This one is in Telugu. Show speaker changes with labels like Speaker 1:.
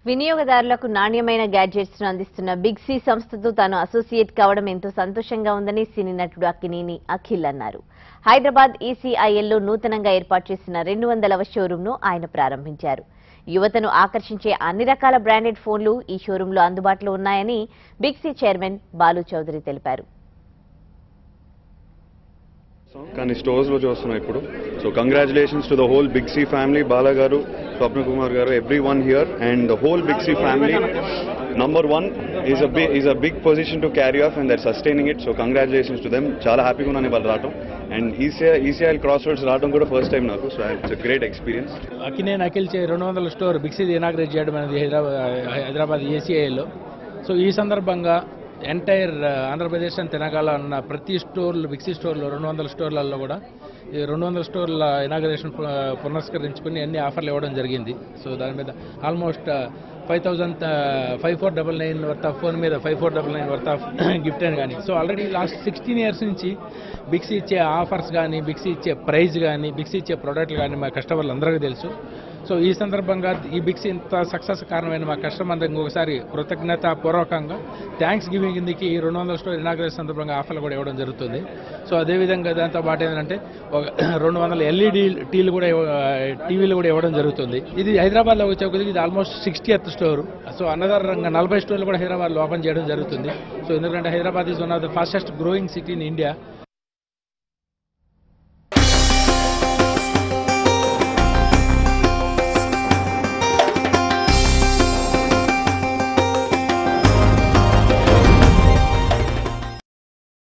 Speaker 1: వినియోగదారులకు నాణ్యమైన గ్యాడ్జెట్స్ ను అందిస్తున్న బిగ్ సి సంస్థతో తాను అసోసియేట్ కావడం ఎంతో సంతోషంగా ఉందని సినీ నటుడు అక్కినేని అఖిల్ అన్నారు హైదరాబాద్ ఈసీఐఎల్లో నూతనంగా ఏర్పాటు చేసిన రెండు వందలవ షోరూంను ఆయన ప్రారంభించారు యువతను ఆకర్షించే అన్ని రకాల బ్రాండెడ్ ఫోన్లు ఈ షోరూంలో అందుబాటులో ఉన్నాయని big C chairman Balu Chowdary తెలిపారు
Speaker 2: కానీ స్టోర్స్లో చూస్తున్నాం ఇప్పుడు so congratulations to the whole big C family Bala garu Swapna Kumar garu every one here and the whole big C family number one is a big is a big position to carry of and their sustaining it so congratulations to them చాలా హ్యాపీగా ఉన్నాను వాళ్ళు రావడం and ECI ECIL cross roads రావడం కూడా ఫస్ట్ టైం నాకు so it's great experience
Speaker 3: Akkineni Akhil చే రెండు వందల స్టోర్ బిక్సీ ఇనాగ్రేట్ చేయడం అనేది హైదరాబాద్ హైదరాబాద్ ఏసీఐలో సో ఈ సందర్భంగా ఎంటైర్ ఆంధ్రప్రదేశ్ అండ్ తెలంగాణ ఉన్న ప్రతి స్టోర్లు బిక్సీ స్టోర్లో రెండు వందల స్టోర్లలో కూడా ఈ రెండు వందల స్టోర్ల ఇనాగ్రేషన్ పునస్కరించుకుని అన్ని ఆఫర్లు ఇవ్వడం జరిగింది సో దాని మీద almost five thousand five four double nine worth of phone మీద five four double nine worth of gift అని కానీ so already last sixteen years నుంచి బిక్సీ ఇచ్చే ఆఫర్స్ కానీ బిక్సీ ఇచ్చే ప్రైజ్ కానీ బిక్సీ ఇచ్చే ప్రోడక్ట్లు కానీ మా కస్టమర్లు అందరికీ తెలుసు సో ఈ సందర్భంగా ఈ బిక్సీ ఇంత సక్సెస్ కారణమైన మా కస్టమర్ ఇంకొకసారి కృతజ్ఞత పూర్వకంగా థ్యాంక్స్ గివింగ్ కిందకి ఈ రెండు వందల స్టోర్ ఇనాగ్రేషన్ సందర్భంగా ఆఫర్లు కూడా ఇవ్వడం జరుగుతుంది సో అదేవిధంగా దాంతో పాటు ఏంటంటే ఒక రెండు వందల ఎల్ఈడి టీలు కూడా ఇవ్వ- టీవీలు కూడా ఇవ్వడం జరుగుతుంది ఇది హైదరాబాద్లో వచ్చే కొద్దిగా ఇది almost sixtieth store so another నలభై స్టోర్లు కూడా హైదరాబాద్లో ఓపెన్ చేయడం జరుగుతుంది సో ఎందుకంటే Hyderabad is one of the fastest growing city in India